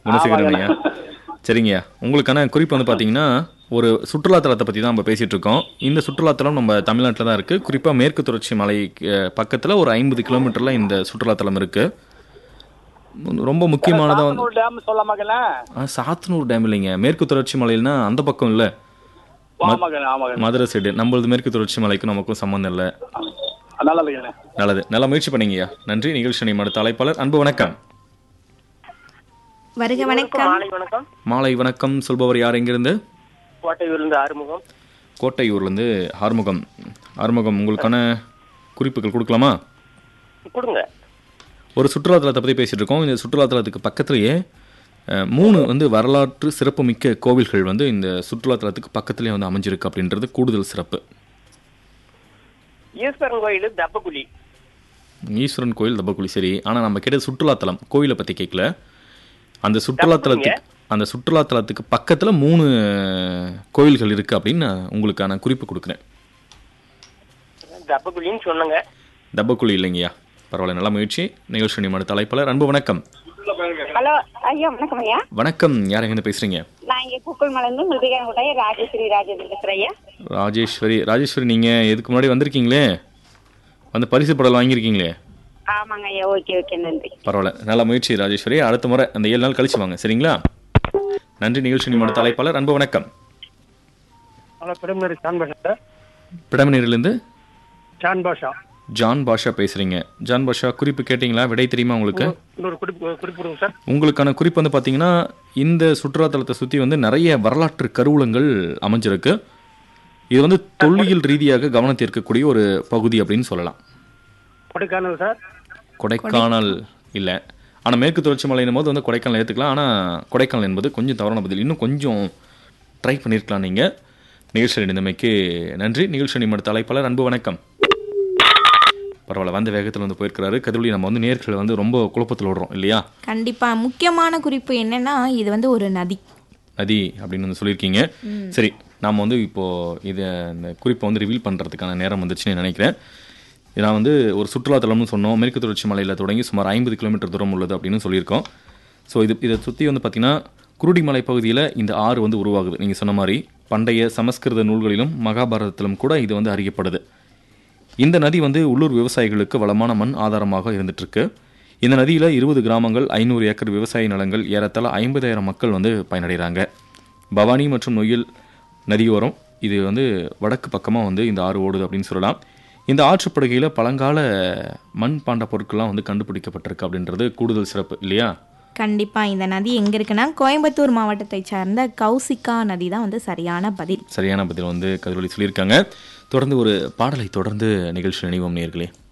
குணசேகரனையா சரிங்கய்யா உங்களுக்கான குறிப்பு வந்து பார்த்தீங்கன்னா ஒரு சுற்றுலாத்தலத்தை பற்றி தான் நம்ம பேசிகிட்டு இருக்கோம் இந்த சுற்றுலாத்தலம் நம்ம தமிழ்நாட்டில் தான் இருக்குது குறிப்பாக மேற்கு தொடர்ச்சி மலை பக்கத்தில் ஒரு ஐம்பது கிலோமீட்டரில் இந்த சுற்றுலாத்தலம் இருக்குது ரொம்ப முக்கியமானதாக வந்து சாத்தனூர் டேம் சொல்ல மகனே ஆ, சாத்தனூர் டேம் இல்லைங்க மேற்கு தொடர்ச்சி மலையில்னா அந்த பக்கம் இல்லை ஆமாங்க ஆமாங்க மதுரை சைடு நம்மளது மேற்கு தொடர்ச்சி மலைக்கும் நமக்கும் சம்மந்தம் இல்லை நல்லா இல்லைங்கண்ணே நல்லது நல்லா முயற்சி பண்ணீங்கய்யா நன்றி நிகழ்ச்சி நிமிட தலைப்பாளர் அன்பு வணக்கம் வருக வணக்கம் மாலை வணக்கம் மாலை வணக்கம் சொல்பவர் யார் எங்கிருந்து கோட்டையூர்லேருந்து ஆறுமுகம் கோட்டையூர்லேருந்து ஆறுமுகம் ஆறுமுகம் உங்களுக்கான குறிப்புகள் கொடுக்கலாமா கொடுங்க ஒரு சுற்றுலாத்தலத்தை பற்றி பேசிகிட்டு இருக்கோம் இந்த சுற்றுலாத்தலத்துக்கு பக்கத்துலேயே அஹ், மூணு வந்து வரலாற்று சிறப்புமிக்க கோவில்கள் வந்து இந்த சுற்றுலாத்தலத்துக்கு பக்கத்துலேயே வந்து அமைஞ்சிருக்கு அப்படின்றது கூடுதல் சிறப்பு ஈஸ்வரன் கோயில் தப்பக்குழி ஈஸ்வரன் கோயில் தபக்குழி சரி ஆனால் நம்ம கேட்டது சுற்றுலாத்தலம் கோயிலை பற்றி கேட்கல அந்த சுற்றுலாத்தலத்துக்கு அந்த சுற்றுலாத்தலத்துக்கு பக்கத்தில் மூணு கோயில்கள் இருக்குது அப்படின்னு நான் உங்களுக்கான குறிப்பு கொடுக்குறேன் தப்பக்குழின்னு சொன்னங்க தபக்குழி இல்லைங்கய்யா பரவாயில்ல நல்ல முயற்சி நிகழ்ச்சி நிமிட தலைப்பாளர் அன்பு வணக்கம் ஹலோ ஐயா வணக்கம் ஐயா வணக்கம் யார் எங்கேருந்து பேசுகிறீங்க நான் இங்கே கூக்குள்மலேருந்து மிருதிகாங்குடைய ராஜேஸ்வரி ராஜேந்திர பேசுகிறேன் ஐயா ராஜேஸ்வரி ராஜேஸ்வரி நீங்கள் இதுக்கு முன்னாடி வந்திருக்கீங்களே வந்து பரிசு படல் வாங்கியிருக்கீங்களே ஆமாங்க ஐயா ஓகே ஓகே நன்றி பரவாயில்ல நல்ல முயற்சி ராஜேஸ்வரி அடுத்த முறை அந்த ஏழு நாள் கழிச்சு வாங்க சரிங்களா நன்றி நிகழ்ச்சி நிமிட தலைப்பாளர் அன்பு வணக்கம் ஹலோ பிரதமர் ஜான் பாஷா சார் பிடமனீரிலிருந்து ஜான் பாஷா ஜான் பாஷா பேசுறீங்க ஜான் பாஷா குறிப்பு கேட்டிங்களா விடை தெரியுமா உங்களுக்கு இன்னொரு குறிப்பு குறிப்பிடுங்க சார் உங்களுக்கான குறிப்பு வந்து பார்த்தீங்கன்னா இந்த சுற்றுலாத்தலத்தை சுற்றி வந்து நிறைய வரலாற்று கருவூலங்கள் அமைஞ்சிருக்கு இது வந்து தொல்லியல் ரீதியாக கவனத்தை இருக்கக்கூடிய ஒரு பகுதி அப்படின்னு சொல்லலாம் கொடைக்கானல் சார் கொடைக்கானல் இல்லை ஆனால் மேற்கு தொடர்ச்சி மலையின் போது வந்து கொடைக்கானல் ஏற்றுக்கலாம் ஆனால் கொடைக்கானல் என்பது கொஞ்சம் தவறான பதில் இன்னும் கொஞ்சம் ட்ரை பண்ணியிருக்கலாம் நீங்கள் நிகழ்ச்சி நிலைமைக்கு நன்றி நிகழ்ச்சி நிமிட தலைப்பாளர் அன்பு வணக்கம் பரவாயில்ல வந்த வேகத்தில் வந்து போயிருக்கிறாரு கதிரொலி நம்ம வந்து நேர்களை வந்து ரொம்ப குழப்பத்தில் விடுறோம் இல்லையா கண்டிப்பா முக்கியமான குறிப்பு என்னன்னா இது வந்து ஒரு நதி நதி அப்படின்னு வந்து சொல்லியிருக்கீங்க சரி நாம் வந்து இப்போது இதை இந்த குறிப்பை வந்து ரிவீல் பண்ணுறதுக்கான நேரம் வந்துச்சுன்னு நினைக்கிறேன் இது நான் வந்து ஒரு சுற்றுலாத்தலம்னு சொன்னோம் மேற்கு தொடர்ச்சி மலையில் தொடங்கி சுமார் ஐம்பது கிலோமீட்டர் தூரம் உள்ளது அப்படின்னு சொல்லியிருக்கோம் ஸோ இது இதை சுற்றி வந்து பார்த்திங்கன்னா குருடிமலை பகுதியில் இந்த ஆறு வந்து உருவாகுது நீங்கள் சொன்ன மாதிரி பண்டைய சமஸ்கிருத நூல்களிலும் மகாபாரதத்திலும் கூட இது வந்து அறியப்படுது இந்த நதி வந்து உள்ளூர் விவசாயிகளுக்கு வளமான மண் ஆதாரமாக இருந்துட்டு இருக்கு இந்த நதியில் இருபது கிராமங்கள் ஐநூறு ஏக்கர் விவசாய நிலங்கள் ஏறத்தாழ ஐம்பதாயிரம் மக்கள் வந்து பயனடைகிறாங்க பவானி மற்றும் நொய்யல் நதியோரம் இது வந்து வடக்கு பக்கமாக வந்து இந்த ஆறு ஓடுது அப்படின்னு சொல்லலாம் இந்த ஆற்றுப்படுகையில் பழங்கால மண் பாண்ட பொருட்கள்லாம் வந்து கண்டுபிடிக்கப்பட்டிருக்கு அப்படின்றது கூடுதல் சிறப்பு இல்லையா கண்டிப்பா இந்த நதி எங்க இருக்குன்னா கோயம்புத்தூர் மாவட்டத்தை சார்ந்த கௌசிகா நதி தான் வந்து சரியான பதில் சரியான பதில் வந்து கதிரொலி சொல்லியிருக்காங்க தொடர்ந்து ஒரு பாடலை தொடர்ந்து நிகழ்ச்சி நினைவோம் நேர்களே